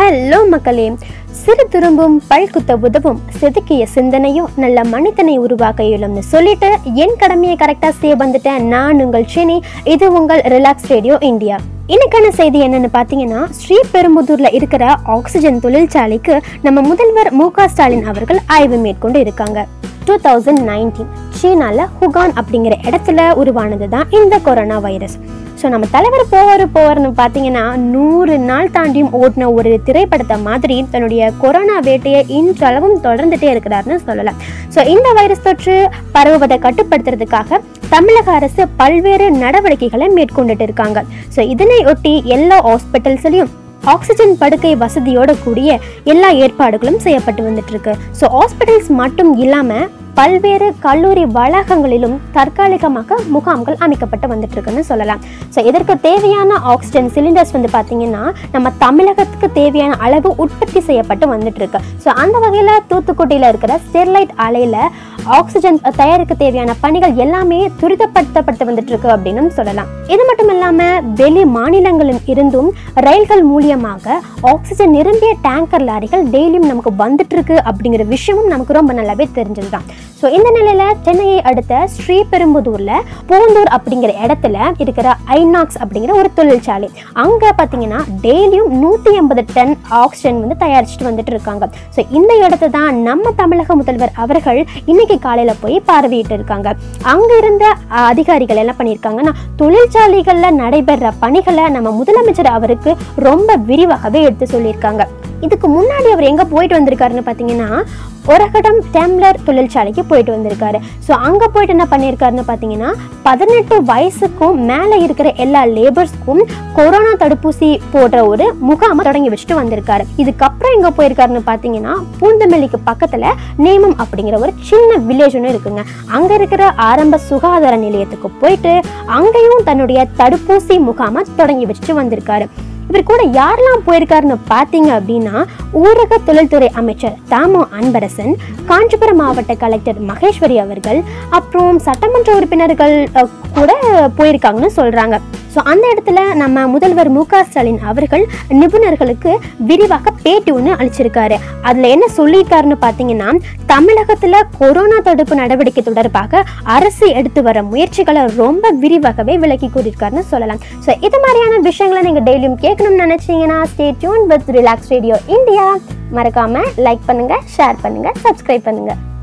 hello மக்களே சிறு திரும்பும் பல்குத்த உதவும் செதுக்கிய சிந்தனையும் நல்ல மனிதனை உருவாக்க இயலும்னு சொல்லிட்டு என் கடமையை கரெக்டாக செய்ய வந்துட்டேன் நான் உங்கள் சினி இது உங்கள் ரிலாக்ஸ் ரேடியோ இந்தியா இன்னைக்கான செய்தி என்னன்னு பார்த்தீங்கன்னா ஸ்ரீபெரும்புதூர்ல இருக்கிற ஆக்சிஜன் தொழிற்சாலைக்கு நம்ம முதல்வர் மு க ஸ்டாலின் அவர்கள் ஆய்வு மேற்கொண்டு இருக்காங்க டூ தௌசண்ட் நைன்டீன் சீனால ஹுகான் அப்படிங்கிற இடத்துல உருவானது தான் இந்த கொரோனா வைரஸ் ஸோ நம்ம தலைவர் போவார் போவார்னு பார்த்தீங்கன்னா நூறு நாள் தாண்டியும் ஓடின ஒரு திரைப்படத்தை மாதிரி தன்னுடைய கொரோனா வேட்டையை இன்றளவும் தொடர்ந்துட்டே இருக்கிறாருன்னு சொல்லலாம் ஸோ இந்த வைரஸ் தொற்று பரவுவதை கட்டுப்படுத்துறதுக்காக தமிழக அரசு பல்வேறு நடவடிக்கைகளை மேற்கொண்டுட்டு இருக்காங்க ஸோ இதனை ஒட்டி எல்லா ஹாஸ்பிட்டல்ஸ்லையும் ஆக்சிஜன் படுக்கை வசதியோட கூடிய எல்லா ஏற்பாடுகளும் செய்யப்பட்டு வந்துட்டு இருக்கு ஸோ ஹாஸ்பிட்டல்ஸ் மட்டும் இல்லாமல் பல்வேறு கல்லூரி வளாகங்களிலும் தற்காலிகமாக முகாம்கள் அமைக்கப்பட்டு வந்துட்டு இருக்குன்னு சொல்லலாம் ஸோ இதற்கு தேவையான ஆக்சிஜன் சிலிண்டர்ஸ் வந்து பார்த்தீங்கன்னா நம்ம தமிழகத்துக்கு தேவையான அளவு உற்பத்தி செய்யப்பட்டு வந்துட்டு இருக்கு ஸோ அந்த வகையில் தூத்துக்குடியில் இருக்கிற ஸ்டெர்லைட் ஆலையில் ஆக்சிஜன் தயாரிக்க தேவையான பணிகள் எல்லாமே துரிதப்படுத்தப்பட்டு வந்துட்டு இருக்கு அப்படின்னு சொல்லலாம் இது மட்டும் இல்லாமல் வெளி மாநிலங்களில் இருந்தும் ரயில்கள் மூலியமாக ஆக்சிஜன் நிரம்பிய டேங்கர் லாரிகள் டெய்லியும் நமக்கு வந்துட்டு இருக்கு அப்படிங்கிற விஷயமும் நமக்கு ரொம்ப நல்லாவே தெரிஞ்சதுதான் ஸோ இந்த நிலையில சென்னையை அடுத்த ஸ்ரீபெரும்புதூர்ல பூந்தூர் அப்படிங்கிற இடத்துல இருக்கிற ஐநாக்ஸ் அப்படிங்கிற ஒரு தொழிற்சாலை அங்க பார்த்தீங்கன்னா டெய்லியும் நூற்றி எண்பது டன் ஆக்சிஜன் வந்து தயாரிச்சுட்டு வந்துட்டு இருக்காங்க ஸோ இந்த இடத்த தான் நம்ம தமிழக முதல்வர் அவர்கள் இன்னைக்கு காலையில போய் பார்வையிட்டு இருக்காங்க அங்க இருந்த அஹ், அதிகாரிகள் என்ன பண்ணியிருக்காங்கன்னா தொழிற்சாலைகள்ல நடைபெற பணிகளை நம்ம முதலமைச்சர் அவருக்கு ரொம்ப விரிவாகவே எடுத்து சொல்லியிருக்காங்க இதுக்கு முன்னாடி அவர் எங்க போயிட்டு வந்திருக்காருன்னு பார்த்தீங்கன்னா ஒரகடம் டெம்லர் தொழிற்சாலைக்கு போயிட்டு வந்திருக்காரு ஸோ அங்கே போயிட்டு என்ன பண்ணியிருக்காருன்னு பார்த்தீங்கன்னா பதினெட்டு வயசுக்கும் மேலே இருக்கிற எல்லா லேபர்ஸ்க்கும் கொரோனா தடுப்பூசி போடுற ஒரு முகாமை தொடங்கி வச்சுட்டு வந்திருக்காரு இதுக்கப்புறம் எங்கே போயிருக்காருன்னு பார்த்தீங்கன்னா பூந்தமல்லிக்கு பக்கத்தில் நேமம் அப்படிங்கிற ஒரு சின்ன வில்லேஜ் ஒன்று இருக்குங்க அங்கே இருக்கிற ஆரம்ப சுகாதார நிலையத்துக்கு போயிட்டு அங்கேயும் தன்னுடைய தடுப்பூசி முகாமை தொடங்கி வச்சுட்டு வந்திருக்காரு இவர் கூட யாரெல்லாம் போயிருக்காருன்னு பார்த்தீங்க அப்படின்னா ஊரக தொழில்துறை அமைச்சர் தாமோ அன்பரசன் காஞ்சிபுரம் மாவட்ட கலெக்டர் மகேஸ்வரி அவர்கள் அப்புறம் சட்டமன்ற உறுப்பினர்கள் அஹ், கூட போயிருக்காங்கன்னு சொல்றாங்க ஸோ அந்த இடத்துல நம்ம முதல்வர் மு க ஸ்டாலின் அவர்கள் நிபுணர்களுக்கு விரிவாக பேட்டி ஒன்று அளிச்சிருக்காரு அதில் என்ன சொல்லியிருக்காருன்னு பார்த்தீங்கன்னா தமிழகத்தில் கொரோனா தடுப்பு நடவடிக்கை தொடர்பாக அரசு எடுத்து வர முயற்சிகளை ரொம்ப விரிவாகவே விளக்கி கூறியிருக்காருன்னு சொல்லலாம் ஸோ இது மாதிரியான விஷயங்களை நீங்கள் டெய்லியும் கேட்கணும்னு நினச்சிங்கன்னா stay tune with relax radio India மறக்காம லைக் பண்ணுங்க ஷேர் பண்ணுங்க சப்ஸ்கிரைப் பண்ணுங்க